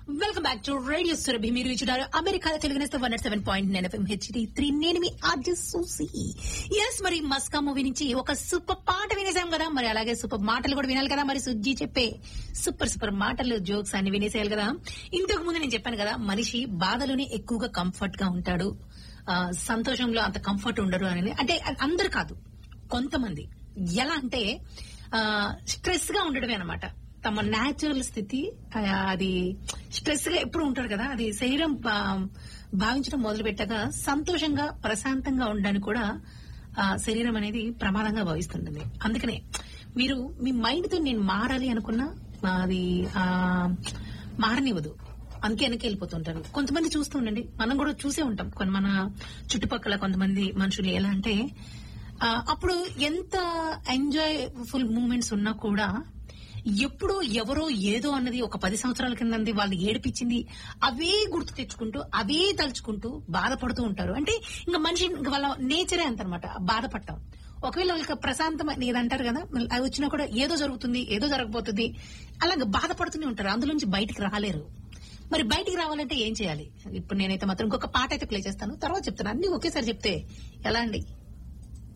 welcome back to radio Surabhi మీరు ఇచ్చున్నారు అమెరికాలో తెలుగునేస్తే one seven point nine FM HD three నేను మీ ఆర్జే సూసి ఎస్ మరి మస్కా మూవీ నుంచి ఒక సూపర్ పాట వినేసాం కదా మరి అలాగే సూపర్ మాటలు కూడా వినాలి కదా మరి సుజ్జి చెప్పే సూపర్ సూపర్ మాటలు జోక్స్ అన్ని వినేసేయాలి కదా ఇంతకు ముందు నేను చెప్పాను కదా మనిషి బాధలోనే ఎక్కువగా కంఫర్ట్ గా ఉంటాడు ఆ, సంతోషంలో అంత కంఫర్ట్ ఉండరు అని అంటే అందరు కాదు కొంతమంది ఎలా అంటే స్ట్రెస్ గా ఉండడమే అనమాట తమ న్యాచురల్ స్థితి ఆ, అది స్ట్రెస్ గా ఎప్పుడు ఉంటారు కదా అది శరీరం ఆ, భావించడం మొదలు పెట్టాక సంతోషంగా ప్రశాంతంగా ఉండడానికి కూడా ఆ, శరీరం అనేది ప్రమాదంగా భావిస్తుంటుంది అందుకనే మీరు మీ మైండ్ తో నేను మారాలి అనుకున్నా అది ఆ, మారనివ్వదు అందుకే వెనక్కి వెళ్ళిపోతుంటారు కొంతమంది చూస్తూ ఉండండి మనం కూడా చూసే ఉంటాం కొన్ని మన చుట్టుపక్కల కొంతమంది మనుషులు ఎలా అంటే ఆ, అప్పుడు ఎంత ఎంజాయ్ ఫుల్ మూమెంట్స్ ఉన్నా కూడా ఎప్పుడో ఎవరో ఏదో అన్నది ఒక పది సంవత్సరాల కింద వాళ్ళు ఏడిపించింది అవే గుర్తు తెచ్చుకుంటూ అవే తలుచుకుంటూ బాధపడుతూ ఉంటారు అంటే ఇంకా మనిషి ఇంకా వాళ్ళ నేచరే అంతనమాట బాధపడటం ఒకవేళ వాళ్ళకి ప్రశాంతమైన ఏదంటారు కదా అవి వచ్చినా కూడా ఏదో జరుగుతుంది ఏదో జరగబోతుంది అలాగే బాధపడుతూనే ఉంటారు అందులోంచి బయటికి రాలేరు మరి బయటికి రావాలంటే ఏం చేయాలి ఇప్పుడు నేనైతే మాత్రం ఇంకొక పాట అయితే ప్లే చేస్తాను తర్వాత చెప్తాను అన్ని ఒకేసారి చెప్తే ఎలా అండి